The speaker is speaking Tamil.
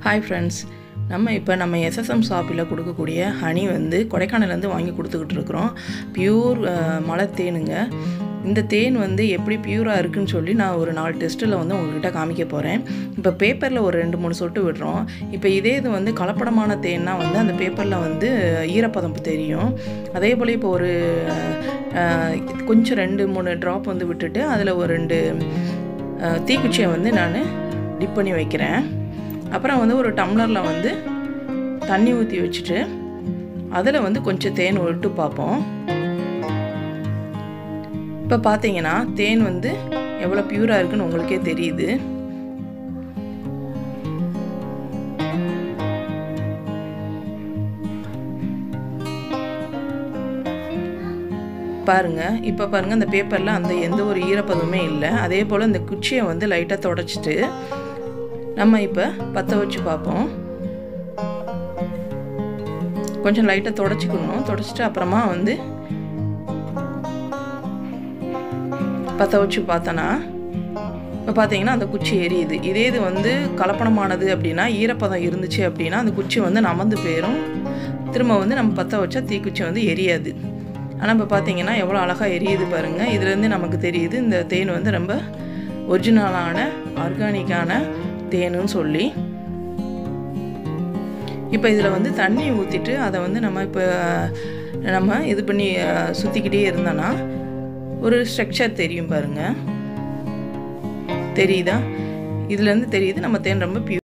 ஹாய் ஃப்ரெண்ட்ஸ் நம்ம இப்போ நம்ம எஸ்எஸ்எம் ஷாப்பில் கொடுக்கக்கூடிய ஹனி வந்து கொடைக்கானல்லேருந்து வாங்கி கொடுத்துக்கிட்டு இருக்கிறோம் பியூர் மலை தேனுங்க இந்த தேன் வந்து எப்படி பியூராக இருக்குன்னு சொல்லி நான் ஒரு நாலு டெஸ்ட்டில் வந்து உங்கள்கிட்ட காமிக்க போகிறேன் இப்போ பேப்பரில் ஒரு ரெண்டு மூணு சொட்டு விடுறோம் இப்போ இதே இது வந்து கலப்படமான தேன்னா வந்து அந்த பேப்பரில் வந்து ஈரப்பதம் தெரியும் அதே போல் இப்போ ஒரு அஹ், கொஞ்சம் ரெண்டு மூணு ட்ராப் வந்து விட்டுட்டு அதில் ஒரு ரெண்டு அஹ், தீக்குச்சியை வந்து நான் டிப் பண்ணி வைக்கிறேன் அப்புறம் வந்து ஒரு டம்ளரில் வந்து தண்ணி ஊற்றி வச்சுட்டு அதில் வந்து கொஞ்சம் தேன் விட்டு பார்ப்போம் இப்போ பார்த்தீங்கன்னா தேன் வந்து எவ்வளோ பியூராக இருக்குன்னு உங்களுக்கே தெரியுது பாருங்க இப்போ பாருங்க அந்த பேப்பரில் அந்த எந்த ஒரு ஈரப்பதமே இல்லை அதே போல் இந்த குச்சியை வந்து லைட்டாக தொடச்சிட்டு நம்ம இப்போ பற்ற வச்சு பார்ப்போம் கொஞ்சம் லைட்டாக தொடச்சிக்கணும் தொடச்சிட்டு அப்புறமா வந்து பற்ற வச்சு பார்த்தோன்னா இப்போ பார்த்தீங்கன்னா அந்த குச்சி எரியுது இதே இது வந்து கலப்படமானது அப்படின்னா ஈரப்பதம் இருந்துச்சு அப்படின்னா அந்த குச்சி வந்து நமந்து போயிடும் திரும்ப வந்து நம்ம பற்ற வச்சா தீக்குச்சி வந்து எரியாது ஆனால் இப்போ பார்த்தீங்கன்னா எவ்வளோ அழகாக எரியுது பாருங்கள் இதுலேருந்து நமக்கு தெரியுது இந்த தேன் வந்து ரொம்ப ஒரிஜினலான ஆர்கானிக்கான தேனுன்னு சொல்லி இப்போ இதில் வந்து தண்ணி ஊற்றிட்டு அதை வந்து நம்ம இப்போ நம்ம இது பண்ணி அஹ், சுற்றிக்கிட்டே இருந்தோன்னா ஒரு ஸ்ட்ரக்சர் தெரியும் பாருங்க தெரியுதா இதுலேருந்து தெரியுது நம்ம தேன் ரொம்ப பியூ